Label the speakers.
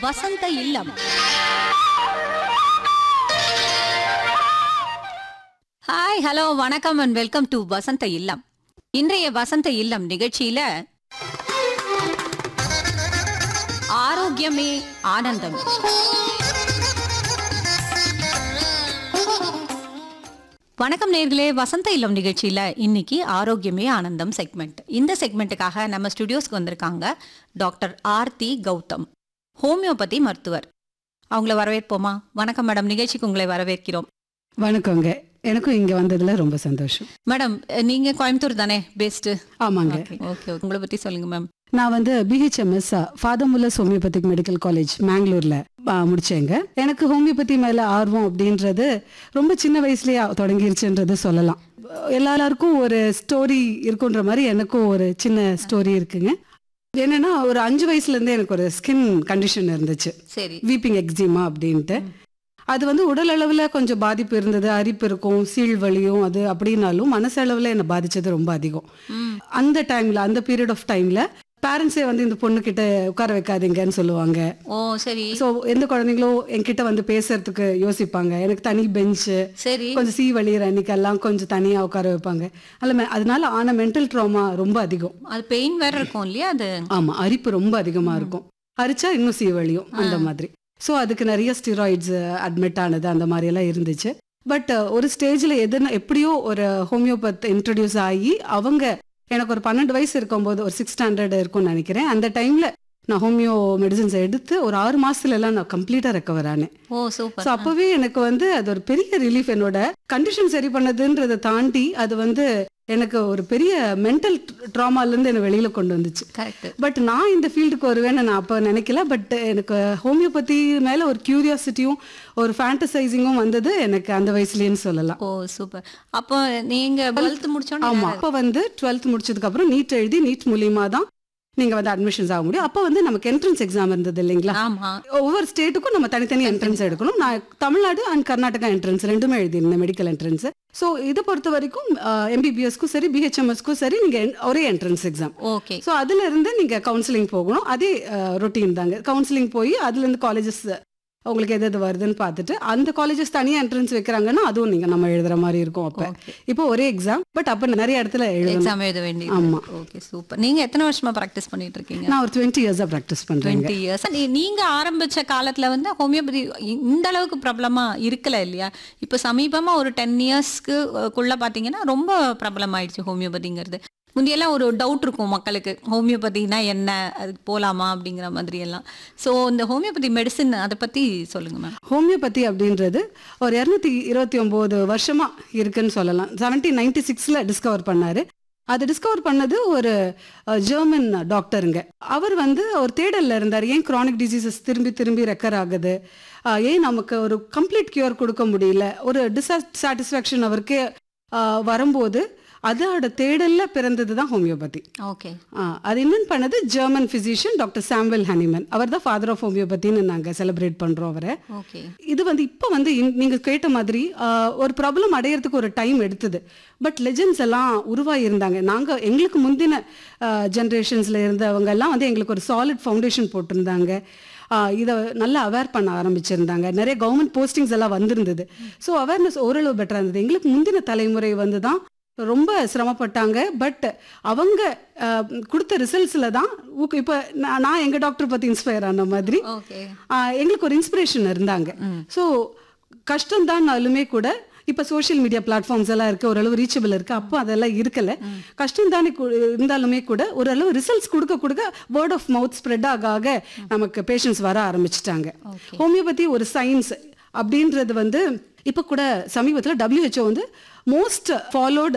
Speaker 1: வசந்த Illam hi hello வணக்கம் and welcome to Vasantha Illam இன்றைய வசந்த இல்லம் நிகழ்ச்சியில ஆரோக்கியமே ஆனந்தம் வணக்கம் நேர்களே வசந்த இல்லம் நிகழ்ச்சியில இன்னைக்கு ஆரோக்கியமே ஆனந்தம் செக்மெண்ட் இந்த செக்மெண்ட்டுக்காக நம்ம ஸ்டுடியோஸ்க்கு வந்திருக்காங்க டாக்டர் ஆர்த்தி கௌதம் ஹோமியோபதி மருத்துவர் அவங்கள வரவேற்போமா வணக்கம் மேடம் நிகழ்ச்சிக்கு உங்களை வரவேற்கிறோம்
Speaker 2: வணக்கங்க எனக்கும் இங்க வந்ததுல ரொம்ப சந்தோஷம்
Speaker 1: மேடம் நீங்க கோயம்புத்தூர் தானே பெஸ்ட்
Speaker 2: ஆமாங்க
Speaker 1: ஓகே ஓகே உங்களை பத்தி சொல்லுங்க மேம்
Speaker 2: நான் வந்து BHMS father Muller's homeopathic medical college மேங்களூர்ல ஆ, முடிச்சேங்க எனக்கு ஹோமியோபதி மேல ஆர்வம் அப்படின்றது ரொம்ப சின்ன வயசுலயே தொடங்கிருச்சுன்றது சொல்லலாம் எல்லாருக்கும் ஒரு ஸ்டோரி இருக்குன்ற மாதிரி எனக்கும் ஒரு சின்ன ஸ்டோரி இருக்குங்க என்னன்னா ஒரு அஞ்சு வயசுல இருந்தே எனக்கு ஒரு ஸ்கின் கண்டிஷன் இருந்துச்சு
Speaker 1: சரி
Speaker 2: வீப்பிங் எக்ஸிமா அப்படின்ட்டு அது வந்து உடல் அளவில் கொஞ்சம் பாதிப்பு இருந்தது அரிப்பு இருக்கும் சீழ் வலியும் அது அப்படின்னாலும் மனசளவில் என்னை பாதிச்சது ரொம்ப அதிகம்
Speaker 1: ம்
Speaker 2: அந்த டைம்ல அந்த பீரியட் ஆஃப் டைம்ல பேரண்ட்ஸே வந்து இந்த பொண்ணு கிட்ட உட்கார வைக்காதீங்கன்னு சொல்லுவாங்க
Speaker 1: ஓ சரி
Speaker 2: ஸோ எந்த குழந்தைங்களும் என்கிட்ட வந்து பேசுறதுக்கு யோசிப்பாங்க எனக்கு தனி பெஞ்சு
Speaker 1: சரி
Speaker 2: கொஞ்சம் சீ வழியிற அன்னைக்கெல்லாம் கொஞ்சம் தனியா உட்கார வைப்பாங்க அல்ல அதனால ஆன மென்டல் ட்ராமா ரொம்ப அதிகம்
Speaker 1: அது பெயின் வேற இருக்கும் இல்லையா அது
Speaker 2: ஆமா அரிப்பு ரொம்ப அதிகமா இருக்கும் அரிச்சா இன்னும் சீவழியும் அந்த மாதிரி ஸோ அதுக்கு நிறைய ஸ்டிராய்ட்ஸ் அட்மிட் ஆனது அந்த மாதிரி எல்லாம் இருந்துச்சு பட் ஒரு ஸ்டேஜ்ல எதுனா எப்படியோ ஒரு ஹோமியோபத் இன்ட்ரடியூஸ் ஆகி அவங்க எனக்கு ஒரு பன்னெண்டு வயசு இருக்கும்போது ஒரு சிக்ஸ் ஸ்டாண்டர்ட் இருக்கும்னு நினைக்கிறேன் அந்த டைம்ல நான் ஹோமியோ மெடிசன்ஸ் எடுத்து ஒரு ஆறு மாசத்துல எல்லாம் நான் கம்ப்ளீட்டா ரெக்கவர் ஆனேன்
Speaker 1: ஓ
Speaker 2: ஸோ
Speaker 1: சூப்பர்
Speaker 2: அப்பவே எனக்கு வந்து அது ஒரு பெரிய ரிலீஃப் என்னோட கண்டிஷன் சரி பண்ணதுன்றதை தாண்டி அது வந்து எனக்கு ஒரு பெரிய மென்டல் ட்ராமால இருந்து என்னை வெளியில கொண்டு வந்துச்சு
Speaker 1: கரெக்ட்
Speaker 2: பட் நான் இந்த ஃபீல்டுக்கு வருவேன்னு நான் அப்போ நினைக்கல பட் எனக்கு ஹோமியோபதி மேல ஒரு கியூரியாசிட்டியும் ஒரு ஃபேண்டசைசிங்கும் வந்தது எனக்கு அந்த வயசுலேன்னு சொல்லலாம்
Speaker 1: ஓ சூப்பர் அப்போ நீங்க டுவெல்த் முடிச்சோன்னு
Speaker 2: ஆமா அப்போ வந்து டுவெல்த் முடிச்சதுக்கு அப்புறம் நீட் எழுதி நீட் மூலியமா தான் நீங்க வந்து அட்மிஷன்ஸ் ஆக முடியும் அப்போ வந்து நமக்கு என்ட்ரன்ஸ் எக்ஸாம் இருந்தது இல்லைங்களா
Speaker 1: ஆமா
Speaker 2: ஒவ்வொரு ஸ்டேட்டுக்கும் நம்ம தனித்தனி என்ட்ரன்ஸ் எடுக்கணும் நான் தமிழ்நாடு அண்ட் கர்நாடகா என்ட்ரன்ஸ் ரெண்டுமே எழுதியிருந்தேன் மெடிக்கல் என்ட்ரன்ஸ் ஸோ இதை பொறுத்த வரைக்கும் எம்பிபிஎஸ்க்கும் சரி பிஹெச்எம்எஸ்க்கும் சரி நீங்க en- ஒரே என்ட்ரன்ஸ் எக்ஸாம்
Speaker 1: ஓகே
Speaker 2: ஸோ அதுல இருந்து நீங்க கவுன்சிலிங் போகணும் அதே ரொட்டீன் தாங்க கவுன்சிலிங் போய் அதுல இருந்து காலேஜஸ் உங்களுக்கு எது எது வருதுன்னு பார்த்துட்டு அந்த காலேஜஸ் தனியா என்ட்ரன்ஸ் வைக்கிறாங்கன்னா அதுவும் நீங்க நம்ம எழுதுற மாதிரி இருக்கும் அப்ப
Speaker 1: ஓகே
Speaker 2: இப்போ ஒரே எக்ஸாம் பட் அப்ப நிறைய இடத்துல எழுதணும்
Speaker 1: எக்ஸாம் எழுத வேண்டியது
Speaker 2: ஆமா.
Speaker 1: ஓகே சூப்பர் நீங்க எத்தனை வருஷமா பிராக்டிஸ் பண்ணிட்டு இருக்கீங்க
Speaker 2: நான் ஒரு டுவெண்ட்டி இயர்ஸா ப்ராக்டிஸ் பண்றேங்க
Speaker 1: டுவெண்ட்டி இயர்ஸ் நீங்க ஆரம்பிச்ச காலத்துல வந்து ஹோமியோபதி இந்த அளவுக்கு பிரபலமா இருக்கல இல்லையா இப்போ சமீபமா ஒரு டென் இயர்ஸ்க்கு குள்ள பாத்தீங்கன்னா ரொம்ப பிரபலமாயிடுச்சு ஹோமியோபதிங்கிறது முந்தியெல்லாம் ஒரு டவுட் இருக்கும் மக்களுக்கு ஹோமியோபதினா என்ன அதுக்கு போலாமா அப்படிங்கிற மாதிரி எல்லாம் ஸோ இந்த ஹோமியோபதி மெடிசின் அதை பத்தி சொல்லுங்க மேம்
Speaker 2: ஹோமியோபதி அப்படின்றது ஒரு இரநூத்தி இருபத்தி ஒன்பது வருஷமா இருக்குன்னு சொல்லலாம் செவன்டீன் நைன்டி சிக்ஸ்ல டிஸ்கவர் பண்ணாரு அது டிஸ்கவர் பண்ணது ஒரு ஜெர்மன் டாக்டருங்க அவர் வந்து ஒரு தேடல்ல இருந்தார் ஏன் chronic டிசீசஸ் திரும்பி திரும்பி ரெக்கர் ஆகுது அஹ் ஏன் நமக்கு ஒரு கம்ப்ளீட் கியூர் கொடுக்க முடியல ஒரு டிசாட்டிஸ்ஃபேக்ஷன் அவருக்கு அஹ், வரும்போது அதோட தேடல்ல பிறந்தது தான் ஹோமியோபதி
Speaker 1: ஓகே
Speaker 2: ஆ, அது இன்வென்ட் பண்ணது German physician doctor Samuel Hahnemann அவர் தான் ஃபாதர் ஆஃப் ஹோமியோபதின்னு நாங்க செலிப்ரேட் பண்றோம் அவரை
Speaker 1: ஓகே
Speaker 2: இது வந்து இப்போ வந்து இன்- நீங்க கேட்ட மாதிரி ஆ, ஒரு ப்ராப்ளம் அடையறதுக்கு ஒரு டைம் எடுத்தது பட் லெஜெண்ட்ஸ் எல்லாம் உருவாகி இருந்தாங்க நாங்க எங்களுக்கு முந்தின ஜென்ரேஷன்ஸ்ல இருந்தவங்க எல்லாம் வந்து எங்களுக்கு ஒரு சாலிட் ஃபவுண்டேஷன் போட்டிருந்தாங்க ஆ, இதை நல்லா அவேர் பண்ண ஆரம்பிச்சிருந்தாங்க நிறைய கவர்மெண்ட் போஸ்டிங்ஸ் எல்லாம் வந்திருந்தது ஸோ அவேர்னஸ் ஓரளவு பெட்டராக இருந்தது எங்களுக்கு முந்தின தலைமுறை வந்து தான் ரொம்ப சிரமப்பட்டாங்க பட் அவங்க ஆ, கொடுத்த ரிசல்ட்ஸில் தான் ஊக்க- இப்போ நான் நான் எங்கள் டாக்டர் பற்றி இன்ஸ்பயர் ஆன மாதிரி
Speaker 1: ஓகே
Speaker 2: ஆ, எங்களுக்கு ஒரு இன்ஸ்பிரேஷன் இருந்தாங்க ஸோ கஷ்டம்தான்னாலுமே கூட இப்போ சோஷியல் மீடியா பிளாட்ஃபார்ம்ஸ் எல்லாம் இருக்கு ஓரளவு ரீச்சபிள் இருக்கு அப்போ அதெல்லாம் இருக்கல கஷ்டம் தானே இருந்தாலுமே கூட ஓரளவு ரிசல்ட்ஸ் கொடுக்க கொடுக்க வேர்ட் ஆஃப் மவுத் ஸ்ப்ரெட் ஆக ஆக நமக்கு பேஷண்ட்ஸ் வர ஆரம்பிச்சிட்டாங்க
Speaker 1: ஓகே
Speaker 2: ஹோமியோபதி ஒரு சயின்ஸ் அப்படின்றது வந்து இப்போ கூட சமீபத்தில் WHO வந்து மோஸ்ட் ஃபாலோட்